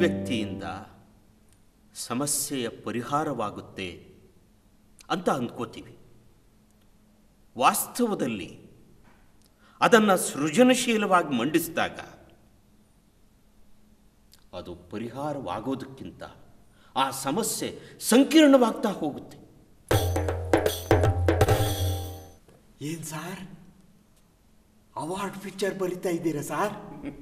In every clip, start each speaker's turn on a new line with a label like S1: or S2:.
S1: ಅಭಿವ್ಯಕ್ತಿಯಿಂದ ಸಮಸ್ಯೆಯ ಪರಿಹಾರವಾಗುತ್ತೆ ಅಂತ ಅಂದ್ಕೋತೀವಿ ವಾಸ್ತವದಲ್ಲಿ ಅದನ್ನು ಸೃಜನಶೀಲವಾಗಿ ಮಂಡಿಸಿದಾಗ ಅದು ಪರಿಹಾರವಾಗೋದಕ್ಕಿಂತ ಆ ಸಮಸ್ಯೆ ಸಂಕೀರ್ಣವಾಗ್ತಾ ಹೋಗುತ್ತೆ
S2: ಏನ್ ಸಾರ್ ಅವಾರ್ಡ್ ಪಿಕ್ಚರ್ ಬರಿತಾ ಇದ್ದೀರಾ ಸಾರ್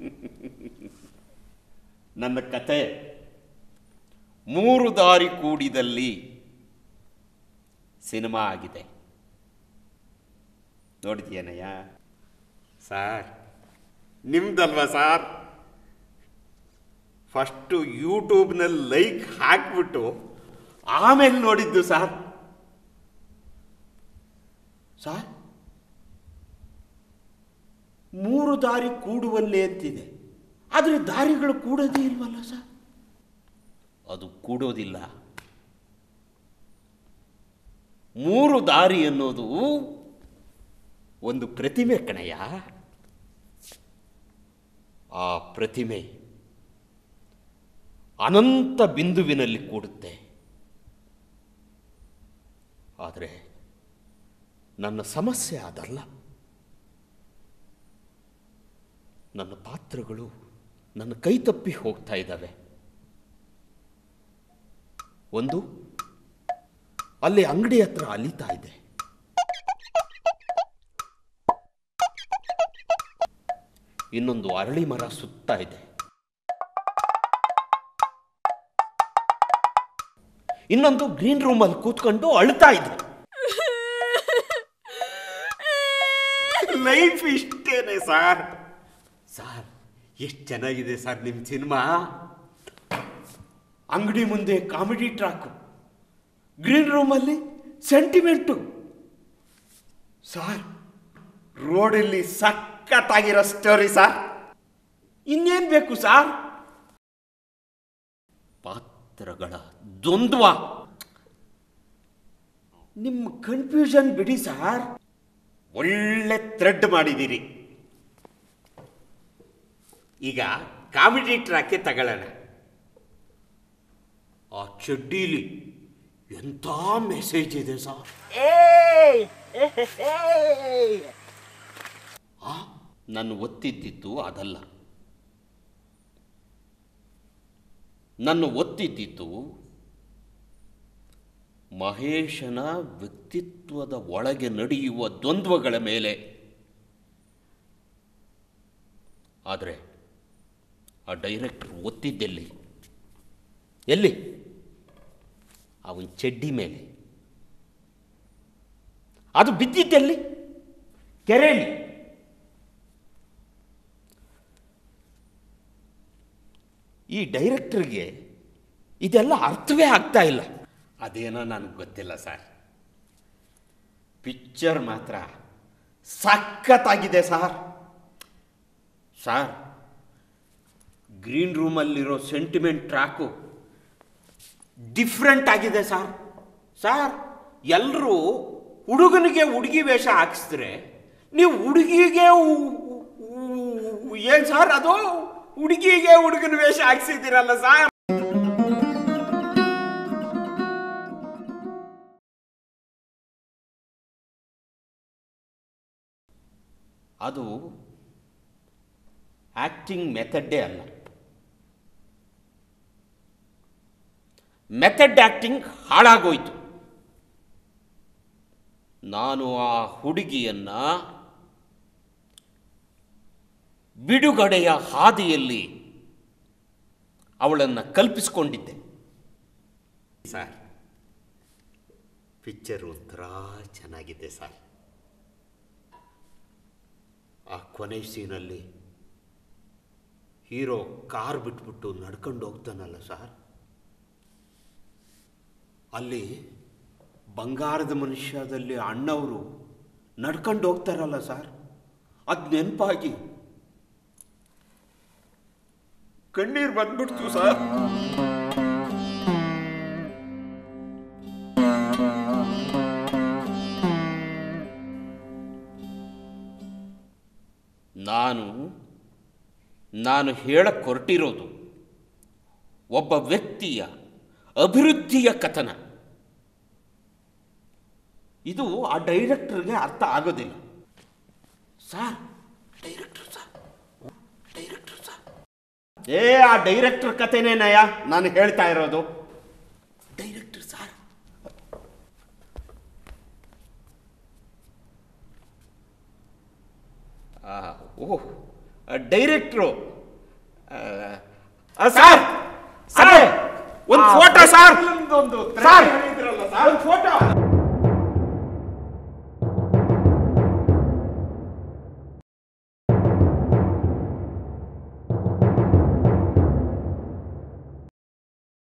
S1: ನನ್ನ ಕತೆ ಮೂರು ದಾರಿ ಕೂಡಿದಲ್ಲಿ ಸಿನಿಮಾ ಆಗಿದೆ ನೋಡಿದ್ಯೇನಯ್ಯ
S2: ಸಾರ್ ನಿಮ್ದಲ್ವಾ ಸಾರ್ ಫಸ್ಟು ಯೂಟ್ಯೂಬ್ನಲ್ಲಿ ಲೈಕ್ ಹಾಕ್ಬಿಟ್ಟು ಆಮೇಲೆ ನೋಡಿದ್ದು ಸಾರ್
S1: ಸರ್ ಮೂರು ದಾರಿ ಕೂಡುವಲ್ಲೇ ಅಂತಿದೆ ಆದರೆ ದಾರಿಗಳು ಕೂಡೋದೇ ಇಲ್ವಲ್ಲ ಸರ್ ಅದು ಕೂಡೋದಿಲ್ಲ ಮೂರು ದಾರಿ ಅನ್ನೋದು ಒಂದು ಪ್ರತಿಮೆ ಕಣಯ್ಯ ಆ ಪ್ರತಿಮೆ ಅನಂತ ಬಿಂದುವಿನಲ್ಲಿ ಕೂಡುತ್ತೆ ಆದರೆ ನನ್ನ ಸಮಸ್ಯೆ ಅದಲ್ಲ ನನ್ನ ಪಾತ್ರಗಳು ನನ್ನ ಕೈ ತಪ್ಪಿ ಹೋಗ್ತಾ ಇದ್ದಾವೆ ಒಂದು ಅಲ್ಲಿ ಅಂಗಡಿ ಹತ್ರ ಅಲಿತಾ ಇದೆ ಇನ್ನೊಂದು ಅರಳಿ ಮರ ಸುತ್ತಾ ಇದೆ ಇನ್ನೊಂದು ಗ್ರೀನ್ ರೂಮಲ್ಲಿ ಕೂತ್ಕೊಂಡು ಅಳ್ತಾ ಇದೆ
S2: ಲೈಫ್ ಇಷ್ಟೇನೆ ಸಾರ್ ಸಾರ್ ಎಷ್ಟು ಚೆನ್ನಾಗಿದೆ ಸರ್ ನಿಮ್ಮ ಸಿನಿಮಾ
S1: ಅಂಗಡಿ ಮುಂದೆ ಕಾಮಿಡಿ ಟ್ರಾಕು ಗ್ರೀನ್ ರೂಮಲ್ಲಿ ಸೆಂಟಿಮೆಂಟು
S2: ಸಾರ್ ರೋಡಲ್ಲಿ ಸಖತ್ತಾಗಿರೋ ಸ್ಟೋರಿ ಸಾರ್
S1: ಇನ್ನೇನು ಬೇಕು ಸಾರ್ ಪಾತ್ರಗಳ ದ್ವಂದ್ವ ನಿಮ್ಮ ಕನ್ಫ್ಯೂಷನ್ ಬಿಡಿ ಸಾರ್
S2: ಒಳ್ಳೆ ಥ್ರೆಡ್ ಮಾಡಿದ್ದೀರಿ ಈಗ ಕಾಮಿಡಿ ಟ್ರ್ಯಾಕೆ ತಗೊಳ್ಳೋಣ
S1: ಆ ಚಡ್ಡೀಲಿ ಎಂಥ ಮೆಸೇಜ್ ಇದೆ ಸರ್ ಆ, ನಾನು ಒತ್ತಿದ್ದಿದ್ದು ಅದಲ್ಲ ನನ್ನ ಒತ್ತಿದ್ದಿದ್ದು ಮಹೇಶನ ವ್ಯಕ್ತಿತ್ವದ ಒಳಗೆ ನಡೆಯುವ ದ್ವಂದ್ವಗಳ ಮೇಲೆ ಆದರೆ ಆ ಡೈರೆಕ್ಟರ್ ಒತ್ತಿದ್ದೆಲ್ಲಿ ಎಲ್ಲಿ ಅವನ ಚಡ್ಡಿ ಮೇಲೆ ಅದು ಬಿದ್ದಿದ್ದೆಲ್ಲಿ ಕೆರೆಯಲ್ಲಿ ಈ ಡೈರೆಕ್ಟರ್ಗೆ ಇದೆಲ್ಲ ಅರ್ಥವೇ ಆಗ್ತಾ ಇಲ್ಲ
S2: ಅದೇನೋ ನನಗೆ ಗೊತ್ತಿಲ್ಲ ಸರ್
S1: ಪಿಕ್ಚರ್ ಮಾತ್ರ ಸಖತ್ತಾಗಿದೆ ಸಾರ್ ಸಾರ್ ಗ್ರೀನ್ ರೂಮಲ್ಲಿರೋ ಸೆಂಟಿಮೆಂಟ್ ಟ್ರ್ಯಾಕು ಡಿಫ್ರೆಂಟ್ ಆಗಿದೆ ಸಾರ್ ಸಾರ್ ಎಲ್ಲರೂ ಹುಡುಗನಿಗೆ ಹುಡುಗಿ ವೇಷ ಹಾಕಿಸಿದ್ರೆ ನೀವು ಹುಡುಗಿಗೆ ಏನು ಸಾರ್ ಅದು ಹುಡುಗಿಗೆ ಹುಡುಗನ ವೇಷ ಹಾಕ್ಸಿದ್ದೀರಲ್ಲ ಸಾರ್ ಅದು ಆಕ್ಟಿಂಗ್ ಮೆಥಡ್ಡೇ ಅಲ್ಲ ಮೆಥಡ್ ಆಕ್ಟಿಂಗ್ ಹಾಳಾಗೋಯ್ತು ನಾನು ಆ ಹುಡುಗಿಯನ್ನ ಬಿಡುಗಡೆಯ ಹಾದಿಯಲ್ಲಿ ಅವಳನ್ನು ಕಲ್ಪಿಸಿಕೊಂಡಿದ್ದೆ
S2: ಸರ್ ಪಿಕ್ಚರ್ ಒಂಥರ ಚೆನ್ನಾಗಿದೆ ಸರ್ ಆ ಕೊನೆ ಸೀನಲ್ಲಿ ಹೀರೋ ಕಾರ್ ಬಿಟ್ಬಿಟ್ಟು ನಡ್ಕೊಂಡು ಹೋಗ್ತಾನಲ್ಲ ಸರ್ ಅಲ್ಲಿ ಬಂಗಾರದ ಮನುಷ್ಯದಲ್ಲಿ ಅಣ್ಣವರು ನಡ್ಕೊಂಡು ಹೋಗ್ತಾರಲ್ಲ ಸರ್ ಅದು ನೆನಪಾಗಿ ಕಣ್ಣೀರು ಬಂದ್ಬಿಡ್ತು ಸರ್
S1: ನಾನು ನಾನು ಹೇಳಕ್ಕೆ ಹೊರಟಿರೋದು ಒಬ್ಬ ವ್ಯಕ್ತಿಯ ಅಭಿವೃದ್ಧಿಯ ಕಥನ ಇದು ಆ ಡೈರೆಕ್ಟರ್ಗೆ ಅರ್ಥ ಆಗೋದಿಲ್ಲ sir director sir director sir ಏ ಆ ಡೈರೆಕ್ಟರ್ ಕಥೆನೇ ನಯ ನಾನು ಹೇಳ್ತಾ ಇರೋದು ಡೈರೆಕ್ಟರ್ ಸರ್ ಓಹ್ ಡೈರೆಕ್ಟ್ರು ಸರ್ ಸರ್ ಒಂದು ಫೋಟೋ ಸರ್
S2: ಒಂದು
S1: ಸರ್ ಒಂದು ಫೋಟೋ